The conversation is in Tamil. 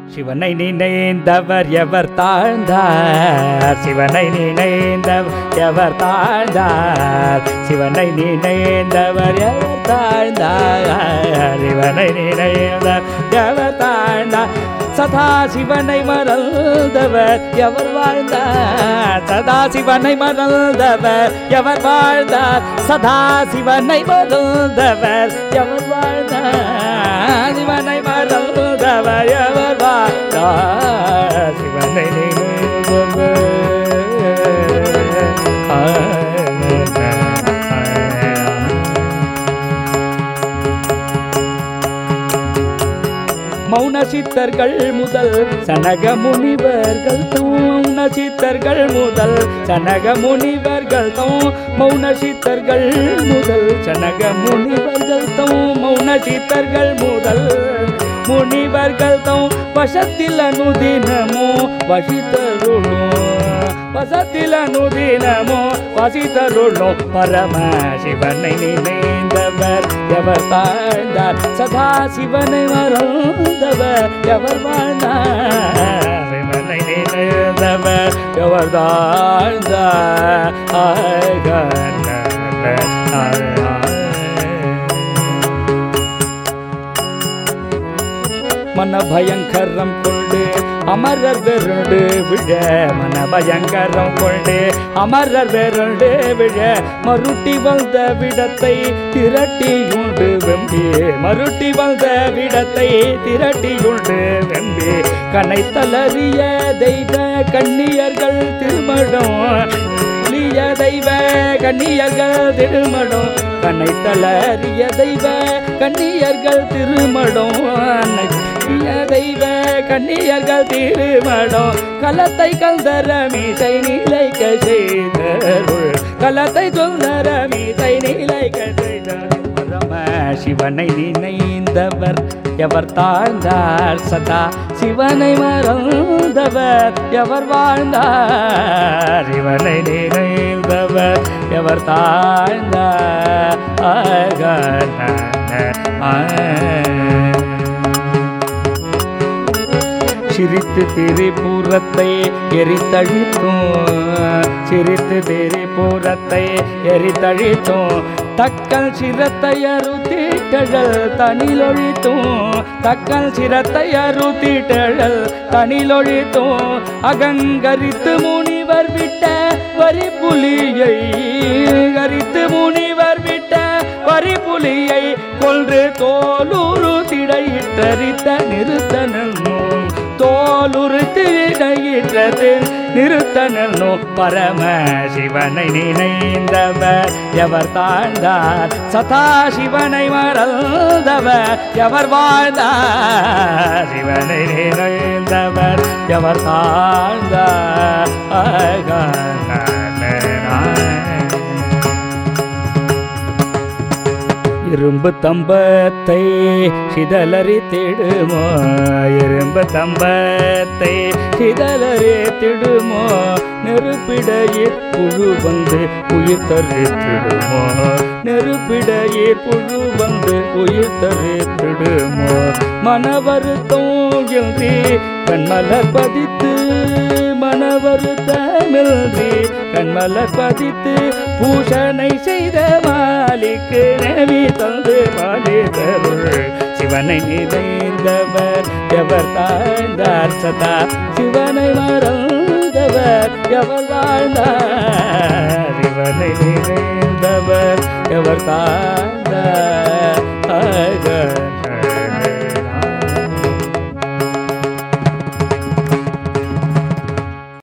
சிவனை நினைந்தவர் எவர் தாழ்ந்தார் சிவனை நினைந்தவர் எவர் தாழ்ந்தார் சிவனை நினைந்தவர் எவர் தாழ்ந்தார் சிவனை நினைந்தவர் எவர் தாழ்ந்தார் சதா சிவனை மறந்தவர் எவர் வாழ்ந்தார் சதா சிவனை மறந்தவர் எவர் வாழ்ந்தார் சதா சிவனை மறந்தவர் எவர் வாழ்ந்தார் சிவனை மறந்தவர் எவர் வாழ்ந்தார் சிவனை மௌன சித்தர்கள் முதல் சனக முனிவர்கள் மௌன சித்தர்கள் முதல் சனக முனிவர்கள் தம் மௌன சித்தர்கள் முதல் சனக முனிவர்கள் தம் மௌன சித்தர்கள் முதல் முனிவர்கள் தம் வசத்தில் அனுதினமோ வசித்தருளோ வசத்தில் அனுதினமோ வசித்தருளோ பரம சிவனை நினைந்தவர் எவர் தாழ்ந்தார் சதா சிவனை மறந்தவர் எவர் வாழ்ந்தார் சிவனை நினைந்தவர் எவர் தாழ்ந்தார் ஆகன மன பயங்கரம் கொண்டு அமரர் வெருண்டு விழ மன பயங்கரம் கொண்டு அமரர் வெருண்டு விழ மருட்டி வந்த விடத்தை திரட்டியுண்டு வெம்பி மருட்டி வந்த விடத்தை திரட்டியுண்டு வெம்பி கனை தளறிய தெய்வ கண்ணியர்கள் திருமணம் லிய தெய்வ கண்ணியர்கள் திருமணம் கண்ணை தளறிய தெய்வ கண்ணியர்கள் திருமணம் அன்னைய தெய்வ கண்ணியர்கள் திருமணம் கலத்தை கந்தர மீசை நிலைக்க செய்தருள் கலத்தை சுந்தர மீசை நிலைக்க செய்தருள் பரம சிவனை நினைந்தவர் எவர் தாழ்ந்தார் சதா சிவனை மறந்தவர் எவர் வாழ்ந்தார் சிவனை நினைந்தவர் எவர் தாழ்ந்தார் ஆகன சிரித்து திரிபுரத்தை எரித்தழித்தோம் சிரித்து திரிபுரத்தை எரித்தழித்தோம் தக்கல் சிரத்தை அறுத்தீட்டழல் தனிலொழித்தோம் தக்கல் சிரத்தை அறுத்தீட்டழல் தனிலொழித்தோம் அகங்கரித்து முனிவர் விட்ட வரி புலியை கரித்து முனிவர் விட்ட வரி புலியை கொன்று தோலுரு திடையிட்டரித்த நிறுத்தனோ தோலுரு திடையிட்டது நிறுத்தனோ பரம சிவனை நினைந்தவர் எவர் தாழ்ந்தார் சதா சிவனை மறந்தவர் எவர் வாழ்ந்தார் சிவனை நினைந்தவர் எவர் தாழ்ந்தார் இரும்பு தம்பத்தை சிதலறி திடுமோ இரும்பு தம்பத்தை சிதலறி திடுமோ நெருப்பிடையில் புழு வந்து உயிர் தரித்திடுமோ நெருப்பிடையில் புழு வந்து உயிர் தரித்திடுமோ மனவருத்தம் எழுதி கண்மலர் பதித்து மனவருத்தமில்தி கண்மலர் பதித்து பூஷனை செய்த மாலிக்கு நவி தந்து மாலி தருள் சிவனை நிறைந்தவர் எவர் தாழ்ந்தார் சதா சிவனை மறந்தவர் எவர் வாழ்ந்தார் சிவனை நிறைந்தவர் எவர் தாழ்ந்தார்